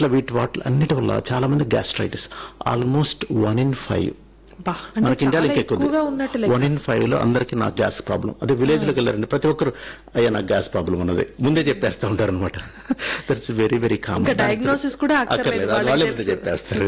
ఇట్లా వీటి వాటి అన్నిటి వల్ల చాలా మంది gastritis almost one in five బా, అంటే మనకి ఇండియాలో చాలా ఇంకా ఎక్కువ ఎక్కువగా ఉన్నట్టు లెక్క. వన్ ఇన్ ఫైవ్ లో అందరికి నాకు గ్యాస్ ప్రాబ్లం అదే విలేజ్ లోకి వెళ్ళారండి ప్రతి ఒక్కరు అయ్యా నాకు గ్యాస్ ప్రాబ్లం ఉన్నది ముందే చెప్పేస్తా ఉంటారు అనమాట దట్స్ వెరీ వెరీ కామన్ ఇంకా diagnosis కూడా అక్కర్లేదు, వాళ్ళకి వాళ్ళే తెలుసు. ముందే చెప్పేస్తారు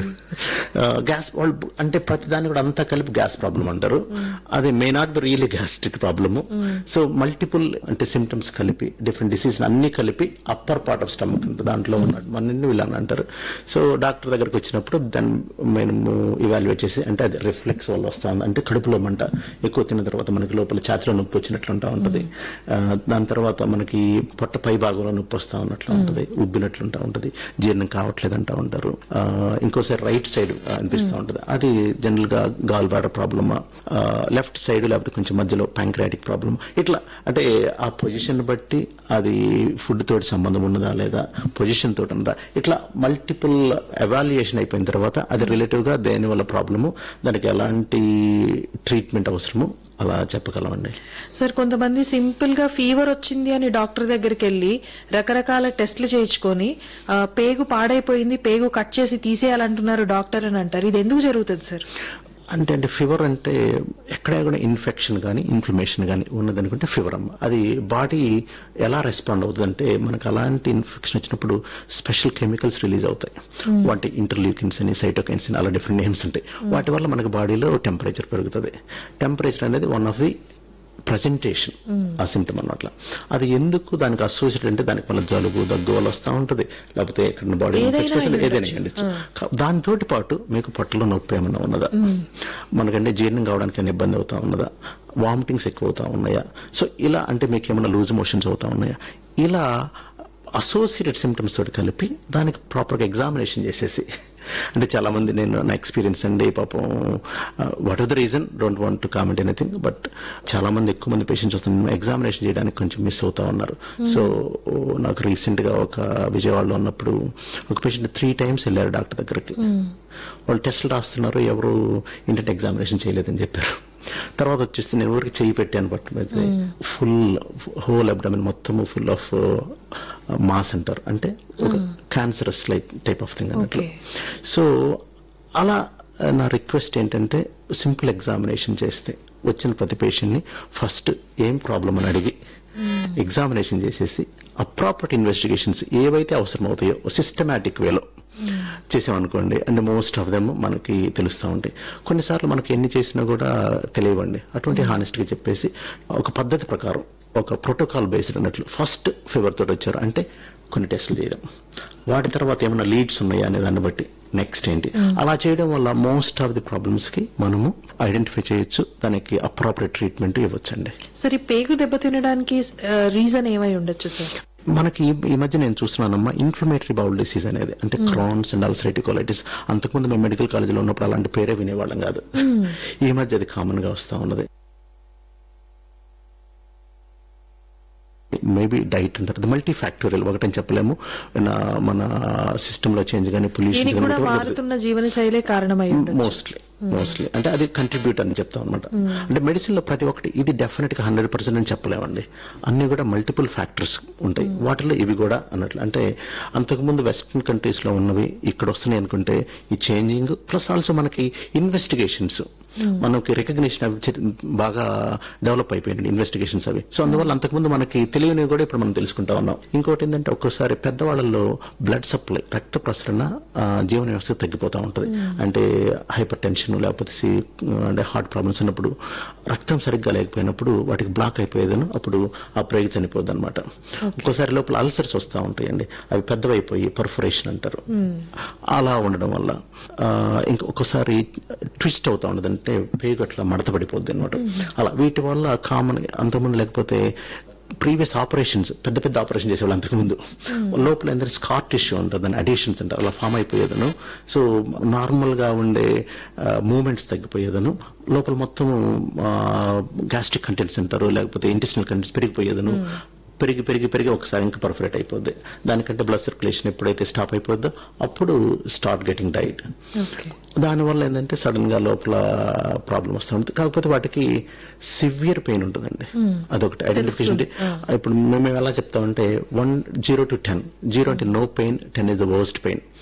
గ్యాస్ వాళ్ళు అంటే ప్రతి దాన్ని కూడా అంతా కలిపి గ్యాస్ ప్రాబ్లం అంటారు అది may not be really gastric problem so multiple అంటే సిమ్టమ్స్ కలిపి డిఫరెంట్ డిసీజ్ అన్ని కలిపి అప్పర్ పార్ట్ ఆఫ్ స్టమక్ ఉంటుంది దాంట్లో ఉన్న అన్ని వీళ్ళని అంటారు సో డాక్టర్ దగ్గరకు వచ్చినప్పుడు దాన్ని మేము ఇవాల్యుయేట్ చేసి అంటే అది రిఫ్లెక్స్ వల్ల వస్తుంది అంటే కడుపులో మంట ఎక్కువ తిన్న తర్వాత మనకి లోపల ఛాతిలో నొప్పి వచ్చినట్లు ఉంటా ఉంటది ఆ, దాని తర్వాత మనకి పొట్ట పై భాగంలో నొప్పి వస్తా ఉన్నట్లు ఉంటది ఉబ్బినట్లు ఉంటా ఉంటది జీర్ణం కావట్లేదు అంటా ఉంటారు ఆ, ఇంకోసారి రైట్ సైడ్ అనిపిస్తూ ఉంటది అది జనరల్ గా గాల్ బ్లాడర్ ప్రాబ్లమా లెఫ్ట్ సైడ్ లేకపోతే కొంచెం మధ్యలో ప్యాంక్రాటిక్ ప్రాబ్లమ్ ఇట్లా అంటే ఆ పొజిషన్ బట్టి అది ఫుడ్ తోటి సంబంధం ఉన్నదా లేదా పొజిషన్ తోటి ఉన్నదా ఇట్లా మల్టిపుల్ ఎవాల్యుయేషన్ అయిపోయిన తర్వాత అది రిలేటివ్ గా దేని వల్ల ప్రాబ్లము దానికి ఎలాంటి ట్రీట్మెంట్ అవసరము అలా చెప్పగలమండి సార్ కొంతమంది సింపుల్ గా ఫీవర్ వచ్చింది అని డాక్టర్ దగ్గరికి వెళ్ళి రకరకాల టెస్ట్లు చేయించుకొని ఆ, పేగు పాడైపోయింది పేగు కట్ చేసి తీసేయాలంటున్నారు డాక్టర్ అని అంటారు ఇది ఎందుకు జరుగుతుంది సార్ అంటే అంటే ఫీవర్ అంటే ఎక్కడ కూడా ఇన్ఫెక్షన్ కానీ ఇన్ఫ్లమేషన్ కానీ ఉన్నదనుకుంటే ఫీవర్ అమ్మ అది బాడీ ఎలా రెస్పాండ్ అవుతుంది అంటే మనకు అలాంటి ఇన్ఫెక్షన్ వచ్చినప్పుడు స్పెషల్ కెమికల్స్ రిలీజ్ అవుతాయి వాటి ఇంటర్లీకిన్స్ అని సైటోకైన్స్ అని అలా డిఫరెంట్ నేమ్స్ ఉంటాయి వాటి వల్ల మనకు బాడీలో టెంపరేచర్ పెరుగుతుంది టెంపరేచర్ అనేది వన్ ఆఫ్ ది ప్రజెంటేషన్ ఆ సిమ్టమ్ అన్నట్ల అది ఎందుకు దానికి అసోసియేట్ అంటే దానికి వల్ల జలుబు దగ్గు వల్ల వస్తూ ఉంటది లేకపోతే ఎక్కడ బాడీ ఏదైనా ఇన్ఫెక్షన్ అయి ఏదైనా ఉండొచ్చు. ఉండొచ్చు దాంతో పాటు మీకు పొట్టలో నొప్పి ఏమైనా ఉన్నదా మనకంటే జీర్ణం కావడానికి ఏమైనా ఇబ్బంది అవుతా ఉన్నదా వామిటింగ్స్ ఎక్కువ అవుతా ఉన్నాయా సో ఇలా అంటే మీకు ఏమైనా లూజ్ మోషన్స్ అవుతా ఉన్నాయా ఇలా అసోసియేటెడ్ సిమ్టమ్స్ తోటి కలిపి దానికి ప్రాపర్గా ఎగ్జామినేషన్ చేసేసి అంటే చాలా మంది నేను నా ఎక్స్పీరియన్స్ అండి పాపం what are the reason don't want to comment anything but చాలా మంది ఎక్కువ మంది పేషెంట్స్ వస్తున్నారు ఎగ్జామినేషన్ చేయడానికి కొంచెం మిస్ అవుతా ఉన్నారు సో నాకు రీసెంట్ గా ఒక విజయవాడలో ఉన్నప్పుడు ఒక పేషెంట్ త్రీ టైమ్స్ వెళ్ళారు డాక్టర్ దగ్గరికి వాళ్ళు టెస్టులు రాస్తున్నారు ఎవరు ఇంటర్ ఎగ్జామినేషన్ చేయలేదని చెప్పారు తర్వాత వచ్చేసి నేను ఊరికి చేయి పెట్టాను బట్ ఫుల్ హోల్ అబ్డమిన్ మొత్తం ఫుల్ ఆఫ్ మాస్ అంటారు అంటే ఒక cancerous like type of thing అన్నట్లు Okay. సో అలా ఆ, నా రిక్వెస్ట్ ఏంటంటే సింపుల్ ఎగ్జామినేషన్ చేస్తే వచ్చిన ప్రతి పేషెంట్ ని ఫస్ట్ ఏం ప్రాబ్లం అని అడిగి ఎగ్జామినేషన్ చేసేసి అప్రాపర్ట్ ఇన్వెస్టిగేషన్స్ ఏవైతే అవసరం అవుతాయో సిస్టమేటిక్ వేలో చేసామనుకోండి అండ్ మోస్ట్ ఆఫ్ దెమ్ మనకి తెలుస్తూ ఉంటాయి కొన్నిసార్లు మనకి ఎన్ని చేసినా కూడా తెలియవండి అటువంటి హానెస్ట్ గా చెప్పేసి ఒక పద్ధతి ప్రకారం ఒక ప్రోటోకాల్ బేస్డ్ అన్నట్లు ఫస్ట్ ఫీవర్ తోటి వచ్చారు అంటే కొన్ని టెస్టులు చేయడం వాటి తర్వాత ఏమైనా లీడ్స్ ఉన్నాయా అనే దాన్ని బట్టి నెక్స్ట్ ఏంటి అలా చేయడం వల్ల మోస్ట్ ఆఫ్ ది ప్రాబ్లమ్స్ కి మనము ఐడెంటిఫై చేయొచ్చు దానికి అప్రాపరేట్ ట్రీట్మెంట్ ఇవ్వచ్చండి సార్ ఈ పేగు దెబ్బతినడానికి రీజన్ ఏమై ఉండొచ్చు సార్ మనకి ఈ- ఈ మధ్య నేను చూస్తున్నానమ్మా ఇన్ఫ్లమేటరీ బౌల్ డిసీజ్ అనేది అంటే క్రాన్స్ అండ్ అల్సరేటివ్ కొలైటిస్ అంతకుముందు మేము మెడికల్ కాలేజీలో ఉన్నప్పుడు అలాంటి పేరే వినేవాళ్ళం కాదు ఈ మధ్య అది కామన్ గా వస్తా ఉన్నది మేబీ డైట్ అంటారు మల్టీ ఫ్యాక్టోరియల్ ఒకటని చెప్పలేము నా- మన సిస్టమ్ లో చేంజ్ కానీ దీనికి కూడా పొల్యూషన్ మారుతున్న జీవన శైలే కారణమై ఉండొచ్చు మోస్ట్లీ మోస్ట్లీ అంటే అది కంట్రిబ్యూట్ అని చెప్తాం అనమాట అంటే మెడిసిన్ లో ప్రతి ఒక్కటి ఇది డెఫినెట్ గా హండ్రెడ్ పర్సెంట్ అని చెప్పలేమండి అన్ని కూడా మల్టిపుల్ ఫ్యాక్టర్స్ ఉంటాయి వాటిలో ఇవి కూడా అన్నట్లు అంటే అంతకుముందు వెస్ట్రన్ కంట్రీస్ లో ఉన్నవి ఇక్కడ వస్తున్నాయి అనుకుంటే ఈ చేంజింగ్ ప్లస్ ఆల్సో మనకి ఇన్వెస్టిగేషన్స్ మనకి రికగ్నిషన్ అవి చి- బాగా డెవలప్ అయిపోయినాయి ఇన్వెస్టిగేషన్స్ అవి సో అందువల్ల అంతకుముందు మనకి తెలియనివి కూడా ఇప్పుడు మనం తెలుసుకుంటా ఉన్నాం ఇంకోటి ఏంటంటే ఒక్కోసారి పెద్దవాళ్ళలో బ్లడ్ సప్లై రక్త ప్రసరణ ఆ, జీవన వ్యవస్థ తగ్గిపోతా ఉంటుంది అంటే హైపర్ టెన్షన్ లేకపోతే సి- అంటే హార్ట్ ప్రాబ్లమ్స్ ఉన్నప్పుడు రక్తం సరిగ్గా లేకపోయినప్పుడు వాటికి బ్లాక్ అయిపోయేదను అప్పుడు ఆ ప్రేగి చనిపోద్ది అనమాట ఒక్కోసారి లోపల అల్సర్స్ వస్తూ ఉంటాయండి అవి పెద్దవైపోయి పర్ఫొరేషన్ అంటారు అలా ఉండడం వల్ల ఆ, ఇంకా ఒక్కోసారి ట్విస్ట్ అవుతా ఉండదు అంటే పేగు అట్లా మడత పడిపోద్ది అనమాట అలా వీటి వల్ల కామన్ అంతకుముందు లేకపోతే ప్రీవియస్ ఆపరేషన్స్ పెద్ద పెద్ద ఆపరేషన్ చేసేవాళ్ళు అంతకుముందు లోపల ఏంటంటే స్కార్ టిష్యూ ఉంటుంది దాని అడిషన్స్ అంటారు అలా ఫామ్ అయిపోయేదను సో నార్మల్ గా ఉండే మూమెంట్స్ తగ్గిపోయేదను లోపల మొత్తం గ్యాస్ట్రిక్ కంటెంట్స్ అంటారు లేకపోతే ఇంటెస్టినల్ కంటెంట్స్ పెరిగిపోయేదను పెరిగి పెరిగి పెరిగి ఒకసారి ఇంకా పర్ఫరెట్ అయిపోద్ది దానికంటే బ్లడ్ సర్క్యులేషన్ ఎప్పుడైతే స్టాప్ అయిపోద్దో అప్పుడు స్టార్ట్ గెటింగ్ డైట్ ఓకే దానివల్ల ఏంటంటే సడన్ గా లోపల ప్రాబ్లం వస్తూ ఉంటుంది కాకపోతే వాటికి సివియర్ పెయిన్ ఉంటుందండి అదొకటి ఐడెంటిఫికేషన్ ఇప్పుడు మేము ఎలా చెప్తామంటే one zero to ten zero అంటే no pain ten is the worst pain